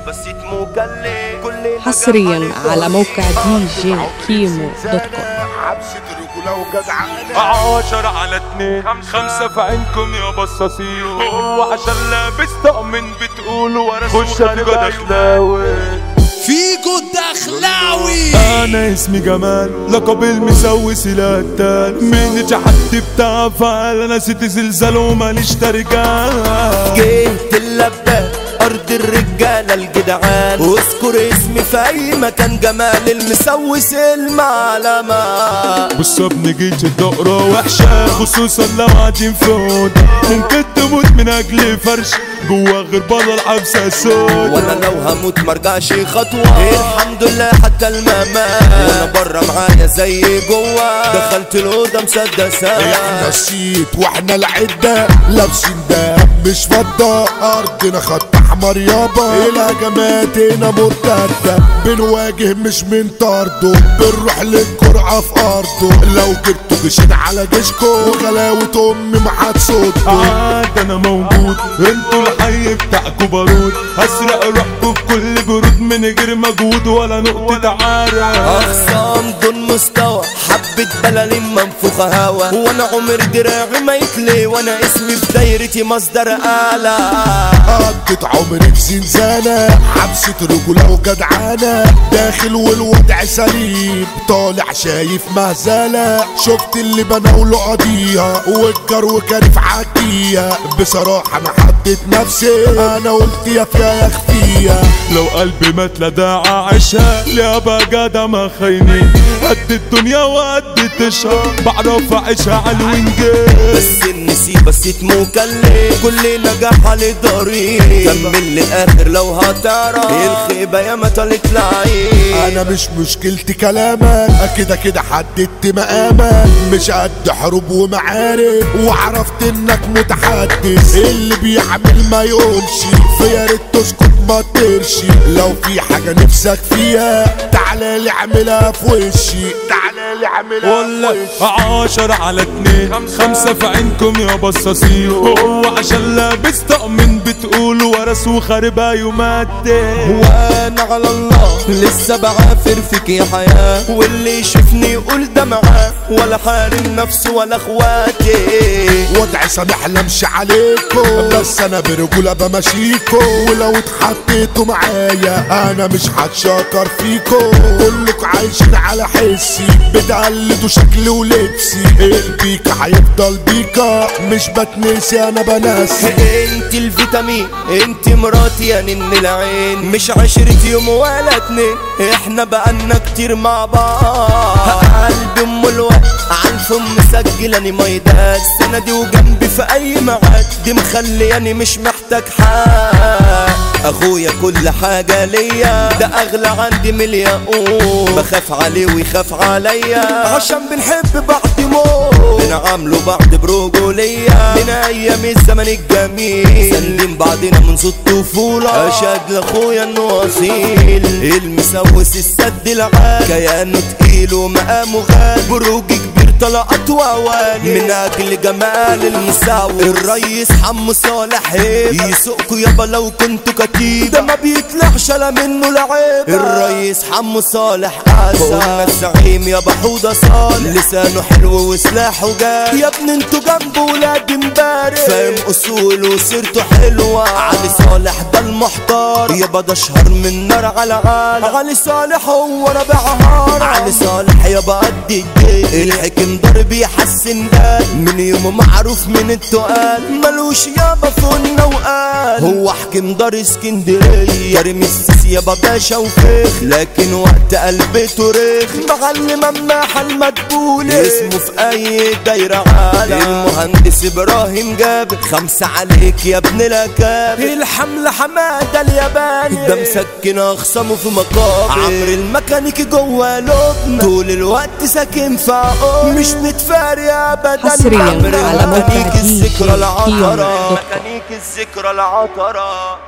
بسيط مكلف كل حصريا على موقع دي جي كيمو دوت كوم حبسة الرجولة وجدعنة عشرة على اتنين خمسة في عينكم يا بصاصين هو عشان لابس طقم بتقولوا ورا خش انا دخلاوي فيجو الدخلاوي انا اسمي جمال لقب المسوس القتال من حد بتاع فعل انا نسيت زلزال وماليش ترجال جيت اللبة أرض الرجالة الجدعان واذكر اسمي في أي مكان جمال المسوس المعلمة بص يا ابني جيت الدقرة وحشة خصوصا لو قاعدين في أوضة ممكن تموت من أجل فرش جوا غير بره الحبسة سود وانا لو هموت مرجعش خطوة الحمد لله حتى الممات وانا بره معايا زي جوا دخلت الأوضة مسدسة احنا الشيت واحنا العدة لابسين دهب مش فضة ارضنا خط احمر يابا الهجمات هنا مرتدة بنواجه مش من طرده بنروح للجرعة في ارضه لو جبتوا جيشين على جيشكو وغلاوة امي محد صوتكو عاد انا موجود انتوا الحي بتاعكوا بارود هسرق روحكوا بكل جرود من غير مجهود ولا نقطة عرق أخصام دون مستوى حبة بلالين منفوخة هوا وانا عمر دراعي ما يتلي وانا اسمي في دايرتي مصدر آلة قضيت عمري في زنزانة حبسة رجولة وجدعانة داخل والوضع سليم طالع شايف مهزلة شفت اللي بناوله قضيها والجرو كان في عكية بصراحة انا حددت نفسي انا قلت يا فيها يا خفية لو قلبي مات لا داعي عيشها ليه بقى جدع ما خاينين قد الدنيا وقد تشهر بعرف اعيشها على الوينجين بس النسي بس مكلف كل نجاح على طريق كمل للاخر لو هتعرف الخيبه يا ما طلت العين انا مش مشكلتي كلامك كده كده حددت مقامك مش قد حروب ومعارك وعرفت انك متحدث اللي بيعمل ما يقولش فيا ريت تسكت ما ترشي لو في حاجه نفسك فيها تعالى لي اعملها في وشي تعالى لي اعملها ولا في وشي عشرة على اتنين خمسة في عينكم يا بصاصين هو عشان لابس طقم بتقولوا ورث وخاربها يوماتين وانا على الله لسه بعافر فيك يا حياة واللي يشوفني يقول ده معاه ولا حارم نفسه ولا اخواتي وضع سامح لمشي عليكم بس انا برجولة بمشيكم ولو اتحطيتوا معايا انا مش هتشكر فيكم كلكم عايشين على حسي بتقلدوا شكلي ولبسي البيكا هيفضل بيكا مش بتنسي انا بنسي انت الفيتامين انت مراتي يا نن العين مش عشرة يوم ولا اتنين احنا بقالنا كتير مع بعض قلبي ام الوقت عالفم مسجلاني ميدان سندي وجنبي في اي ميعاد دي مخلياني مش محتاج حد اخويا كل حاجة ليا ده اغلى عندي مليون بخاف عليه ويخاف عليا عشان بنحب بعض موت بنعامله بعض برجولية من ايام الزمن الجميل سلم بعضنا منذ الطفولة اشهد لاخويا انه اصيل المسوس السد العال كيانه تقيل ومقامه غال بروج كبير طلقات ووالي من اجل جمال المساوي الريس حمو صالح هيبة يسوقكوا يابا لو كنتوا كتيبة ده ما بيطلعش لا منه لعيبة الريس حمو صالح عسى قلنا الزعيم يابا حوضة صالح لسانه حلو وسلاحه جاي يا ابني انتوا جنبه ولاد امبارح فاهم اصوله وسيرته حلوة علي صالح ده المحتار يابا ده اشهر من نار على عالم علي صالح هو ربع هار علي صالح يابا قد الجيل الحكم ضرب يحسن ده من يومه معروف من التقال ملوش يابا فن وقال هو حكم دار اسكندرية كريم السيسي يابا باشا وفيخ لكن وقت قلبته ريخ معلم اما حل مدبولة اسمه في اي دايرة عالم المهندس ابراهيم جابر خمسة عليك يا ابن الاكابر الحملة حمادة الياباني ده مسكن اخصامه في مقابر عمرو الميكانيكي جوه لبنى طول الوقت ساكن في عقول مش متفارق ابدا حصرياً عمرو على موقع الميكانيكي دي جي الذكرى العطرة كيمو دوت كوم. ميكانيكي الذكرى العطرة